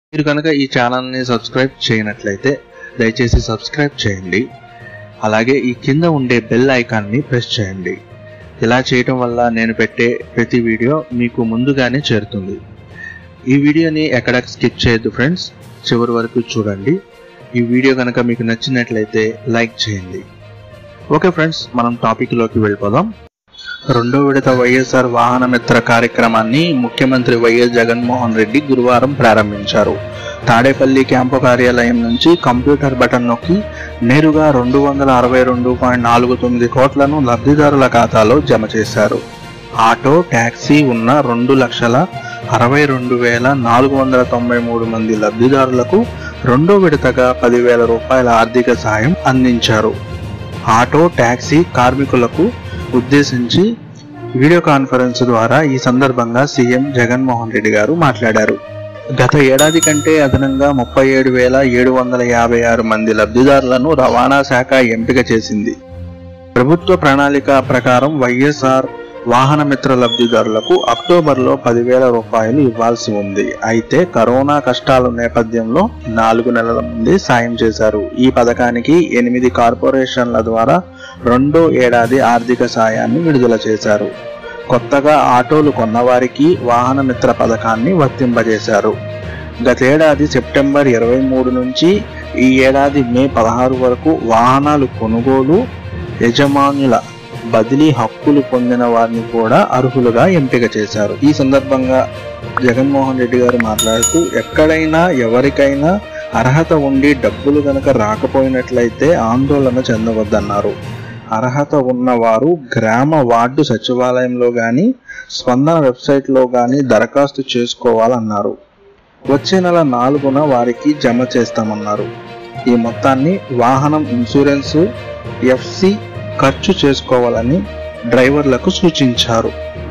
మీరు కనుక ఈ ఛానల్ని సబ్స్క్రైబ్ చేయనట్లయితే దయచేసి సబ్స్క్రైబ్ చేయండి అలాగే ఈ కింద ఉండే బెల్ ఐకాన్ని ప్రెస్ చేయండి ఇలా చేయటం వల్ల నేను పెట్టే ప్రతి వీడియో మీకు ముందుగానే చేరుతుంది ఈ వీడియోని ఎక్కడ స్కిప్ చేయొద్దు ఫ్రెండ్స్ చివరి వరకు చూడండి ఈ వీడియో కనుక మీకు నచ్చినట్లయితే లైక్ చేయండి ఓకే ఫ్రెండ్స్ మనం టాపిక్లోకి వెళ్ళిపోదాం రెండో విడత వైఎస్ఆర్ వాహన మిత్ర కార్యక్రమాన్ని ముఖ్యమంత్రి వైఎస్ జగన్మోహన్ రెడ్డి గురువారం ప్రారంభించారు తాడేపల్లి క్యాంపు కార్యాలయం నుంచి కంప్యూటర్ బటన్ నొక్కి నేరుగా రెండు వందల అరవై రెండు పాయింట్ నాలుగు తొమ్మిది కోట్లను లబ్ధిదారుల ఖాతాలో జమ చేశారు ఆటో ట్యాక్సీ ఉన్న రెండు లక్షల అరవై రెండు వేల నాలుగు వందల తొంభై మూడు మంది లబ్ధిదారులకు రెండో విడతగా పదివేల రూపాయల ఆర్థిక సాయం అందించారు ఆటో ట్యాక్సీ కార్మికులకు ఉద్దేశించి వీడియో కాన్ఫరెన్స్ ద్వారా ఈ సందర్భంగా సీఎం జగన్మోహన్ రెడ్డి గారు మాట్లాడారు గత ఏడాది కంటే అదనంగా ముప్పై ఏడు వేల ఏడు వందల యాభై ఆరు మంది లబ్ధిదారులను రవాణా శాఖ ఎంపిక చేసింది ప్రభుత్వ ప్రణాళిక ప్రకారం వైఎస్ఆర్ వాహన మిత్ర లబ్ధిదారులకు అక్టోబర్లో పదివేల రూపాయలు ఇవ్వాల్సి ఉంది అయితే కరోనా కష్టాల నేపథ్యంలో నాలుగు నెలల ముందే సాయం చేశారు ఈ పథకానికి ఎనిమిది కార్పొరేషన్ల ద్వారా రెండో ఏడాది ఆర్థిక సాయాన్ని విడుదల చేశారు కొత్తగా ఆటోలు కొన్నవారికి వాహన మిత్ర పథకాన్ని వర్తింపజేశారు గతేడాది సెప్టెంబర్ ఇరవై మూడు నుంచి ఈ ఏడాది మే పదహారు వరకు వాహనాలు కొనుగోలు యజమానుల బదిలీ హక్కులు పొందిన వారిని కూడా అర్హులుగా ఎంపిక చేశారు ఈ సందర్భంగా జగన్మోహన్ రెడ్డి గారు మాట్లాడుతూ ఎక్కడైనా ఎవరికైనా అర్హత ఉండి డబ్బులు గనక రాకపోయినట్లయితే ఆందోళన చెందవద్దన్నారు అర్హత ఉన్నవారు గ్రామ వార్డు సచివాలయంలో కానీ స్పందన వెబ్సైట్లో కానీ దరఖాస్తు చేసుకోవాలన్నారు వచ్చే నెల నాలుగున వారికి జమ చేస్తామన్నారు ఈ మొత్తాన్ని వాహనం ఇన్సూరెన్సు ఎఫ్సి ఖర్చు చేసుకోవాలని డ్రైవర్లకు సూచించారు